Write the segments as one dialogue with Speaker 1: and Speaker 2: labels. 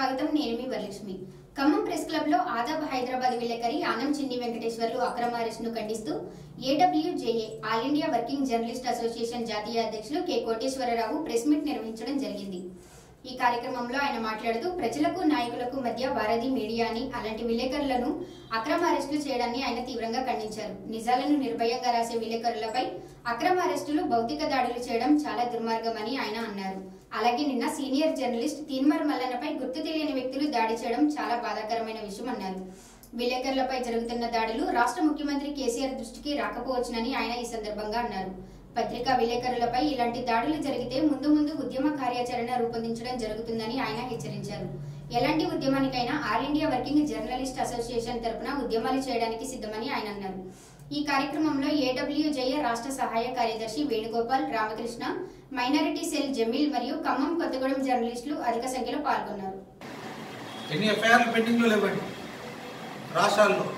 Speaker 1: స్వాగతం నేను మీ వరలక్ష్మి ఖమ్మం ప్రెస్ క్లబ్ లో ఆదాబ్ హైదరాబాద్ విలేకరి ఆనం చిన్ని వెంకటేశ్వర్లు అక్రమ అరెస్టును ఖండిస్తూ AWJA all India working journalist association జాతీయ అధ్యక్షులు కె కోటేశ్వరరావు ప్రెస్ మీట్ నిర్వహించడం జరిగింది ఈ కార్యక్రమంలో ఆయన మాట్లాడుతూ ప్రజలకు నాయకులకు మధ్య వారధి మీడియాని అలాంటి విలేకరులను అక్రమ అరెస్టులు చేయడాన్ని ఆయన తీవ్రంగా ఖండించారు నిజాలను నిర్భయంగా రాసే విలేకరులపై అక్రమ అరెస్టులు భౌతిక దాడులు చేయడం చాలా దుర్మార్గమని ఆయన అన్నారు అలాగే నిన్న సీనియర్ జర్నలిస్ట్ తీన్మర్ మల్లన్నపై గుర్తు తెలియని వ్యక్తులు దాడి చేయడం చాలా బాధాకరమైన విషయం అన్నారు విలేకరులపై జరుగుతున్న దాడులు రాష్ట్ర ముఖ్యమంత్రి కేసీఆర్ దృష్టికి రాకపోవచ్చునని ఆయన ఈ సందర్భంగా అన్నారు పత్రికా విలేకరులపై ఇలాంటి దాడులు జరిగితే ముందు ముందు ఉద్యమ కార్యాచరణ రూపొందించడం జరుగుతుందని ఆయన హెచ్చరించారు ఎలాంటి ఉద్యమానికైనా all India working journalist association తరపున ఉద్యమాలు చేయడానికి సిద్ధమని ఆయన అన్నారు ఈ కార్యక్రమంలో ఏడబ్ల్యూజేఏ రాష్ట్ర సహాయ కార్యదర్శి వేణుగోపాల్ రామకృష్ణ మైనారిటీ సెల్ జమీల్ మరియు ఖమ్మం కొత్తగూడెం జర్నలిస్టులు అధిక సంఖ్యలో పాల్గొన్నారు
Speaker 2: ఎన్ని ఎఫ్ఐఆర్లు పెండింగ్లో లేవండి రాష్ట్రాల్లో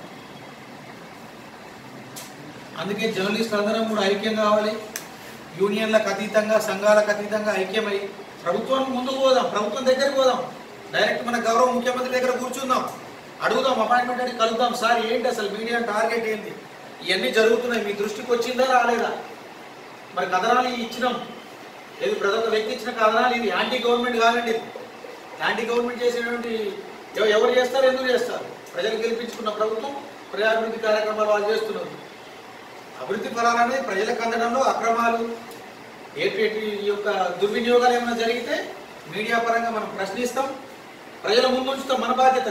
Speaker 2: అందుకే జర్నలిస్టులు అందరం కూడా ఐక్యం కావాలి యూనియన్లకు అతీతంగా సంఘాలకు అతీతంగా ఐక్యమై ప్రభుత్వానికి ముందుకు పోదాం ప్రభుత్వం దగ్గరికి పోదాం డైరెక్ట్ మన గౌరవ ముఖ్యమంత్రి దగ్గర కూర్చుందాం అడుగుదాం అపాయింట్మెంట్ అని కలుద్దాం సార్ ఏంటి అసలు మీడియా టార్గెట్ ఏంటి ఇవన్నీ జరుగుతున్నాయి మీ దృష్టికి వచ్చిందా రాలేదా మరి కథనాలు ఇచ్చినాం లేదు ప్రతి ఒక్క వ్యక్తి ఇచ్చిన కథనాలు ఇది యాంటీ గవర్నమెంట్ కాదండి ఇది యాంటీ గవర్నమెంట్ చేసినటువంటి ఎవ- ఎవరు చేస్తారు ఎందుకు చేస్తారు ప్రజలు గెలిపించుకున్న ప్రభుత్వం ప్రజాభివృద్ధి కార్యక్రమాలు వాళ్ళు చేస్తున్నారు అభివృద్ధి ఫలాలనే ప్రజలకు అందడంలో అక్రమాలు ఏటి ఏటి ఈ యొక్క దుర్వినియోగాలు ఏమైనా జరిగితే మీడియా పరంగా మనం ప్రశ్నిస్తాం ప్రజల ముందు ఉంచుతాం మన బాధ్యత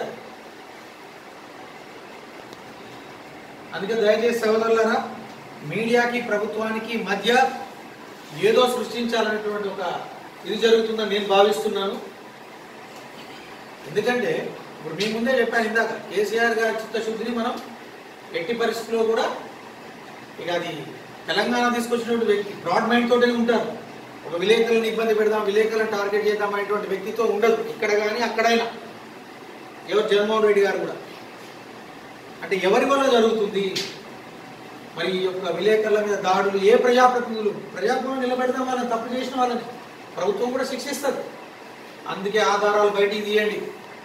Speaker 2: అందుకే దయచేసి సహోదరులారా మీడియాకి ప్రభుత్వానికి మధ్య ఏదో సృష్టించాలనేటువంటి ఒక ఇది జరుగుతుందని నేను భావిస్తున్నాను ఎందుకంటే ఇప్పుడు మీ ముందే చెప్పాను ఇందాక కేసీఆర్ గారి చిత్తశుద్ధిని మనం ఎట్టి పరిస్థితుల్లో కూడా ఇక అది తెలంగాణ తీసుకొచ్చినటువంటి వ్యక్తి బ్రాడ్ మైండ్ తోటే ఉంటారు ఒక విలేకరులను ఇబ్బంది పెడదాం విలేకరులను టార్గెట్ చేద్దాం అనేటువంటి వ్యక్తితో ఉండదు ఇక్కడ కానీ అక్కడైనా ఎవరు జగన్మోహన్ రెడ్డి గారు కూడా అంటే ఎవరి వల్ల జరుగుతుంది మరి ఈ యొక్క విలేకరుల మీద దాడులు ఏ ప్రజాప్రతినిధులు ప్రజాభవనం నిలబెడదాం వాళ్ళని తప్పు చేసిన వాళ్ళని ప్రభుత్వం కూడా శిక్షిస్తుంది అందుకే ఆధారాలు బయటికి తీయండి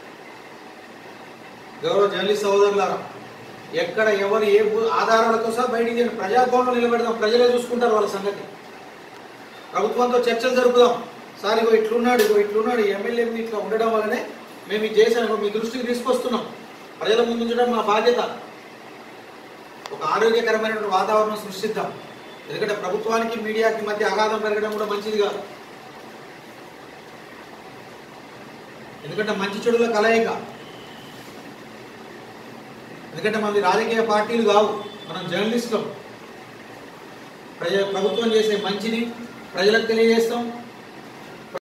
Speaker 2: గౌరవ జర్నలిస్ట్ సహోదరులారా ఎక్కడ ఎవరు ఏ భూ- ఆధారాలతో సహా బయటికి తీయండి ప్రజాభవనం నిలబెడదాం ప్రజలే చూసుకుంటారు వాళ్ళ సంగతి ప్రభుత్వంతో చర్చలు జరుపుదాం సార్ ఇగో ఇట్లున్నాడు ఇగో ఇట్లున్నాడు ఈ ఎమ్మెల్యే మీద ఇట్లా ఉండడం వల్లనే మేము ఇది చేసాం ఇగో మీ దృష్టికి తీసుకొస్తున్నాం ప్రజల ముందు ఉంచడం మా బాధ్యత ఒక ఆరోగ్యకరమైనటువంటి వాతావరణం సృష్టిద్దాం ఎందుకంటే ప్రభుత్వానికి మీడియాకి మధ్య అగాధం పెరగడం కూడా మంచిది కాదు ఎందుకంటే మంచి చెడుల కలయిక ఎందుకంటే మనది రాజకీయ పార్టీలు కావు మనం జర్నలిస్టులం ప్రజ ప్రభుత్వం చేసే మంచిని ప్రజలకు తెలియజేస్తాం